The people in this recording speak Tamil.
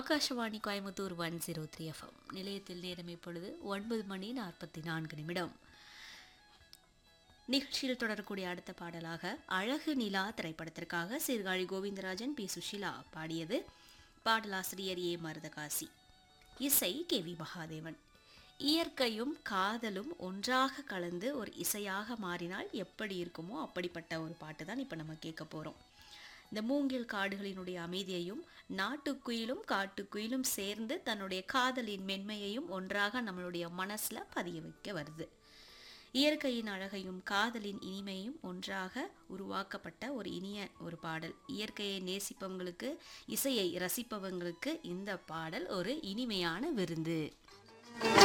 Akashvani Coimbatore one zero three FM நிலையத்தில் நேரம் இப்பொழுது ஒன்பது மணி நாற்பத்தி நான்கு நிமிடம் நிகழ்ச்சியில் தொடரக்கூடிய அடுத்த பாடலாக அழகு நிலா திரைப்படத்திற்காக சீர்காழி கோவிந்தராஜன் பி சுஷிலா பாடியது பாடலாசிரியர் ஏ மருதகாசி இசை கே வி மகாதேவன் இயற்கையும் காதலும் ஒன்றாக கலந்து ஒரு இசையாக மாறினால் எப்படி இருக்குமோ அப்படிப்பட்ட ஒரு பாட்டு தான் இப்போ நம்ம கேட்க போகிறோம் இந்த மூங்கில் காடுகளினுடைய அமைதியையும் நாட்டுக்குயிலும் காட்டுக்குயிலும் சேர்ந்து தன்னுடைய காதலின் மென்மையையும் ஒன்றாக நம்மளுடைய மனசில் பதிய வைக்க வருது இயற்கையின் அழகையும் காதலின் இனிமையும் ஒன்றாக உருவாக்கப்பட்ட ஒரு இனிய ஒரு பாடல் இயற்கையை நேசிப்பவங்களுக்கு இசையை ரசிப்பவங்களுக்கு இந்த பாடல் ஒரு இனிமையான விருந்து